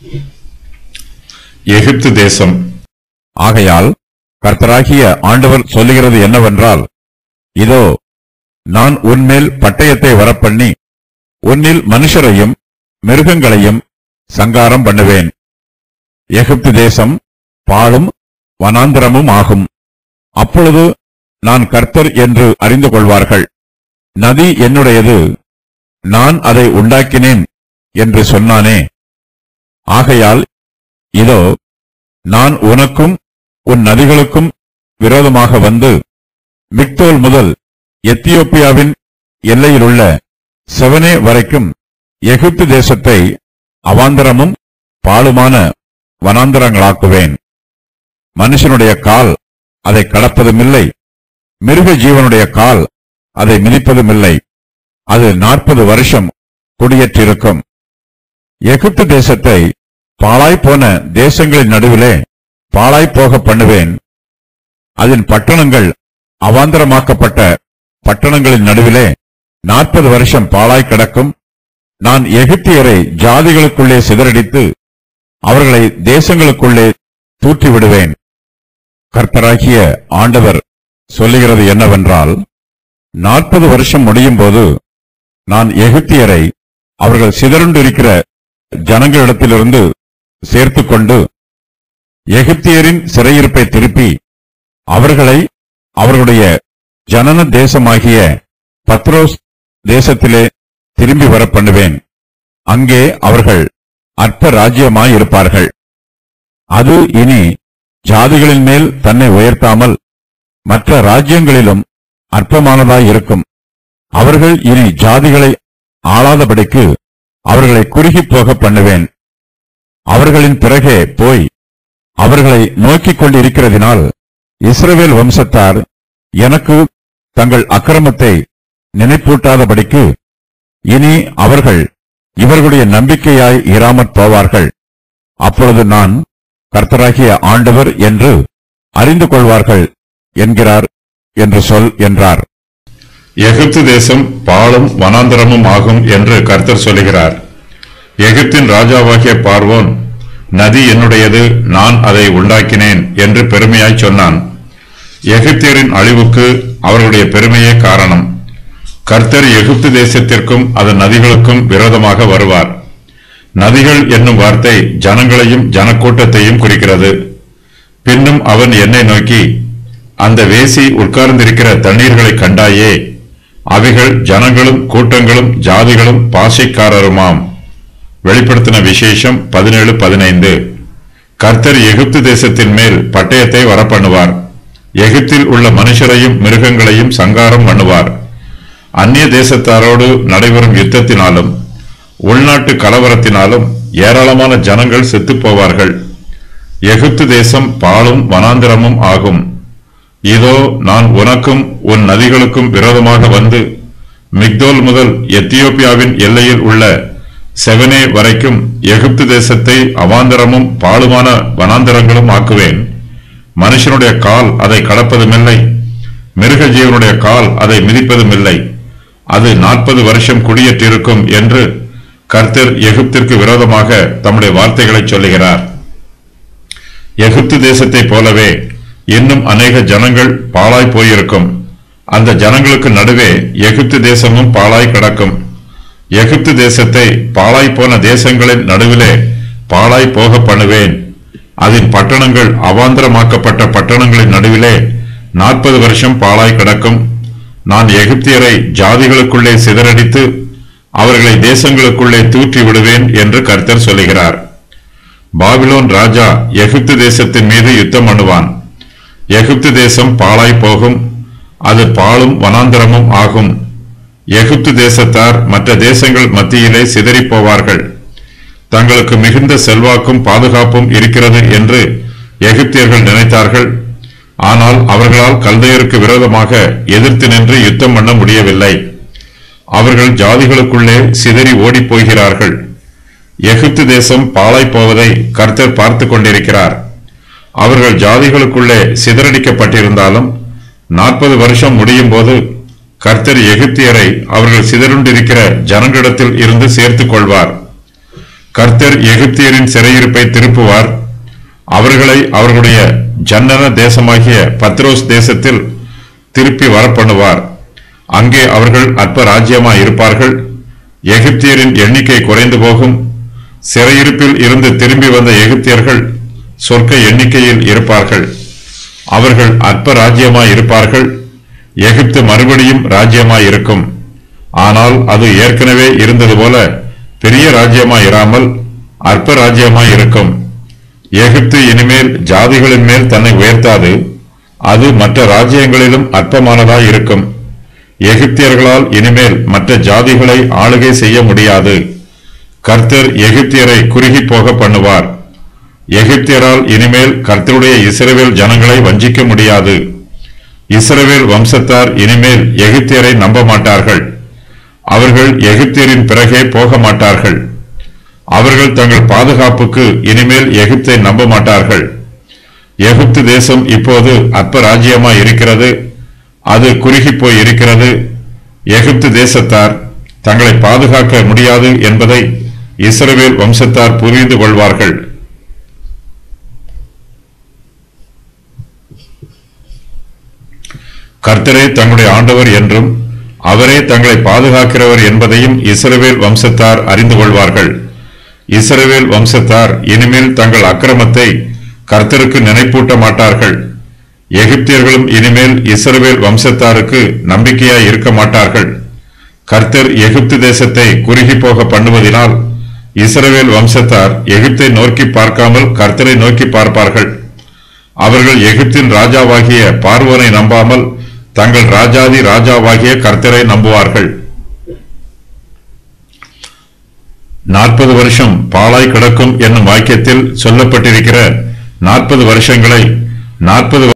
எகிப்து தேசம் ஆகையால் கர்த்தராகிய ஆண்டவர் சொல்லுகிறது என்னவென்றால் இதோ நான் உன்மேல் பட்டயத்தை வரப்பண்ணி உன்னில் மனுஷரையும் மிருகங்களையும் சங்காரம் பண்ணுவேன் எகிப்து தேசம் பாழும் வனாந்தரமும் ஆகும் அப்பொழுது நான் கர்த்தர் என்று அறிந்து கொள்வார்கள் நதி என்னுடையது நான் அதை உண்டாக்கினேன் என்று சொன்னானே ஆகையால் இதோ நான் உனக்கும் உன் நதிகளுக்கும் விரோதமாக வந்து மிக்தோல் முதல் எத்தியோப்பியாவின் எல்லையிலுள்ள செவனே வரைக்கும் எகிப்து தேசத்தை அவாந்தரமும் பாழுமான வனாந்தரங்களாக்குவேன் மனுஷனுடைய கால் அதை கடப்பதுமில்லை மிருக ஜீவனுடைய கால் அதை மிதிப்பதுமில்லை அது நாற்பது வருஷம் குடியேற்றிருக்கும் எகிப்து தேசத்தை பாழாய்ப்போன தேசங்களின் நடுவிலே பாழாய்ப்போக பண்ணுவேன் அதன் பட்டணங்கள் அவாந்தரமாக்கப்பட்ட பட்டணங்களின் நடுவிலே நாற்பது வருஷம் பாழாய் கிடக்கும் நான் எகிப்தியரை ஜாதிகளுக்குள்ளே சிதறடித்து அவர்களை தேசங்களுக்குள்ளே தூற்றி விடுவேன் கர்த்தராகிய ஆண்டவர் சொல்லுகிறது என்னவென்றால் நாற்பது வருஷம் முடியும் போது நான் எகிப்தியரை அவர்கள் சிதறுண்டிருக்கிற ஜனங்களிடத்திலிருந்து சேர்த்துக்கொண்டு எகிப்தியரின் சிறையிருப்பை திருப்பி அவர்களை அவர்களுடைய ஜனன தேசமாகிய பத்ரோஸ் தேசத்திலே திரும்பி வர பண்ணுவேன் அங்கே அவர்கள் அற்ப ராஜ்யமாயிருப்பார்கள் அது இனி ஜாதிகளின் மேல் தன்னை உயர்த்தாமல் மற்ற ராஜ்யங்களிலும் அற்பமானதாயிருக்கும் அவர்கள் இனி ஜாதிகளை ஆளாதபடிக்கு அவர்களை குறுகிப் போக பண்ணுவேன் அவர்களின் பிறகே போய் அவர்களை நோக்கிக் கொண்டிருக்கிறதினால் இஸ்ரவேல் வம்சத்தார் எனக்கு தங்கள் அக்கிரமத்தை நினைப்பூட்டாதபடிக்கு இனி அவர்கள் இவர்களுடைய நம்பிக்கையாய் இராமற் போவார்கள் அப்பொழுது நான் கர்த்தராகிய ஆண்டவர் என்று அறிந்து கொள்வார்கள் என்கிறார் என்று சொல் என்றார் எகிப்து தேசம் பாழும் வனாந்தரமும் ஆகும் என்று கர்த்தர் சொல்லுகிறார் எகிப்தின் ராஜாவாகிய பார்வோன் நதி என்னுடையது நான் அதை உண்டாக்கினேன் என்று பெருமையாய் சொன்னான் எகிப்தியரின் அழிவுக்கு அவர்களுடைய பெருமையே காரணம் கர்த்தர் எகிப்து தேசத்திற்கும் அதன் நதிகளுக்கும் விரோதமாக வருவார் நதிகள் என்னும் வார்த்தை ஜனங்களையும் ஜனக்கூட்டத்தையும் குறிக்கிறது பின்னும் அவன் என்னை நோக்கி அந்த வேசி உட்கார்ந்திருக்கிற தண்ணீர்களை கண்டாயே அவைகள் ஜனங்களும் கூட்டங்களும் ஜாதிகளும் பாசைக்காரருமாம் வெளிப்படுத்தின விசேஷம் பதினேழு பதினைந்து கர்த்தர் எகிப்து தேசத்தின் மேல் பட்டயத்தை வரப்பண்ணுவார் எகிப்தில் உள்ள மனுஷரையும் மிருகங்களையும் சங்காரம் பண்ணுவார் அந்நிய தேசத்தாரோடு நடைபெறும் யுத்தத்தினாலும் உள்நாட்டு கலவரத்தினாலும் ஏராளமான ஜனங்கள் செத்துப் போவார்கள் எகிப்து தேசம் பாலும் வனாந்திரமும் ஆகும் இதோ நான் உனக்கும் உன் நதிகளுக்கும் விரோதமாக வந்து மிக்தோல் முதல் எத்தியோப்பியாவின் எல்லையில் உள்ள செவனே வரைக்கும் எகிப்து தேசத்தை அவாந்தரமும் பாழுமான வனாந்தரங்களும் ஆக்குவேன் மனுஷனுடைய கால் அதை கடப்பதுமில்லை மிருக ஜீவனுடைய கால் அதை மிதிப்பதுமில்லை அது நாற்பது வருஷம் குடியேற்றிருக்கும் என்று கர்த்தர் எகிப்திற்கு விரோதமாக தம்முடைய வார்த்தைகளை சொல்லுகிறார் எகிப்து தேசத்தைப் போலவே இன்னும் அநேக ஜனங்கள் பாழாய் போயிருக்கும் அந்த ஜனங்களுக்கு நடுவே எகிப்து தேசமும் பாழாய் கிடக்கும் எகிப்து தேசத்தை பாழாய் போன தேசங்களின் நடுவிலே பாழாய் போக பண்ணுவேன் அதன் பட்டணங்கள் அவாந்தரமாக்கப்பட்ட பட்டணங்களின் நடுவிலே நாற்பது வருஷம் பாழாய் கிடக்கும் நான் எகிப்தியரை ஜாதிகளுக்குள்ளே சிதறடித்து அவர்களை தேசங்களுக்குள்ளே தூற்றி விடுவேன் என்று கர்த்தர் சொல்லுகிறார் பாபிலோன் ராஜா எகிப்து தேசத்தின் மீது யுத்தம் பண்ணுவான் எகிப்து தேசம் பாழாய் போகும் அது பாழும் வனாந்தரமும் ஆகும் எகிப்து தேசத்தார் மற்ற தேசங்கள் மத்தியிலே சிதறிப் போவார்கள் தங்களுக்கு மிகுந்த செல்வாக்கும் பாதுகாப்பும் இருக்கிறது என்று எகிப்தியர்கள் நினைத்தார்கள் ஆனால் அவர்களால் கல்தையருக்கு விரோதமாக எதிர்த்து நின்று யுத்தம் பண்ண முடியவில்லை அவர்கள் ஜாதிகளுக்குள்ளே சிதறி ஓடிப் போகிறார்கள் எகிப்து தேசம் பாழாய் போவதை கர்த்தர் பார்த்து கொண்டிருக்கிறார் அவர்கள் ஜாதிகளுக்குள்ளே சிதறடிக்கப்பட்டிருந்தாலும் நாற்பது வருஷம் முடியும் போது கர்த்தர் எகிப்தியரை அவர்கள் சிதறுண்டிருக்கிற ஜனங்களிடத்தில் இருந்து சேர்த்துக் கொள்வார் கர்த்தர் எகிப்தியரின் சிறையிருப்பை திருப்புவார் அவர்களை அவர்களுடைய ஜன்னன தேசமாகிய பத்ரோஸ் தேசத்தில் திருப்பி வரப்பண்ணுவார் அங்கே அவர்கள் அற்ப ராஜ்யமாய் இருப்பார்கள் எகிப்தியரின் எண்ணிக்கை குறைந்து போகும் சிறையிருப்பில் இருந்து திரும்பி வந்த எகிப்தியர்கள் சொர்க்க எண்ணிக்கையில் இருப்பார்கள் அவர்கள் அற்ப ராஜ்யமாய் இருப்பார்கள் எகிப்து மறுபடியும் ராஜ்யமாய் இருக்கும் ஆனால் அது ஏற்கனவே இருந்தது போல பெரிய ராஜ்யமாய் இராமல் அற்ப ராஜ்யமாய் இருக்கும் எகிப்து இனிமேல் ஜாதிகளின் மேல் தன்னை உயர்த்தாது அது மற்ற ராஜ்யங்களிலும் அற்பமானதாய் இருக்கும் எகிப்தியர்களால் இனிமேல் மற்ற ஜாதிகளை ஆளுகை செய்ய முடியாது கர்த்தர் எகிப்தியரை குறுகி போக பண்ணுவார் எகிப்தியரால் இனிமேல் கர்த்தருடைய இஸ்ரவேல் ஜனங்களை வஞ்சிக்க முடியாது இஸ்ரவேல் வம்சத்தார் இனிமேல் எகிப்தியரை நம்ப மாட்டார்கள் அவர்கள் எகிப்தியரின் பிறகே போக மாட்டார்கள் அவர்கள் தங்கள் பாதுகாப்புக்கு இனிமேல் எகிப்தை நம்ப மாட்டார்கள் எகிப்து தேசம் இப்போது அற்ப ராஜ்யமாய் இருக்கிறது அது குறுகி போய் இருக்கிறது எகிப்து தேசத்தார் தங்களை பாதுகாக்க முடியாது என்பதை இஸ்ரவேல் வம்சத்தார் புரிந்து கொள்வார்கள் கர்த்தரே தங்களுடைய ஆண்டவர் என்றும் அவரே தங்களை பாதுகாக்கிறவர் என்பதையும் இஸ்ரவேல் வம்சத்தார் அறிந்து கொள்வார்கள் இஸ்ரவேல் வம்சத்தார் இனிமேல் தங்கள் அக்கிரமத்தை கர்த்தருக்கு நினைப்பூட்ட மாட்டார்கள் எகிப்தியர்களும் இனிமேல் இஸ்ரவேல் வம்சத்தாருக்கு நம்பிக்கையாய் இருக்க மாட்டார்கள் கர்த்தர் எகிப்து தேசத்தை குறுகி போக பண்ணுவதினால் இஸ்ரவேல் வம்சத்தார் எகிப்தை நோக்கி பார்க்காமல் கர்த்தரை நோக்கி பார்ப்பார்கள் அவர்கள் எகிப்தின் ராஜாவாகிய பார்வோனை நம்பாமல் தங்கள் ராஜாதி ராஜாவாகிய கர்த்தரை நம்புவார்கள் நாற்பது வருஷம் பாலாய் கிடக்கும் என்னும் வாக்கியத்தில் சொல்லப்பட்டிருக்கிற நாற்பது வருஷங்களை நாற்பது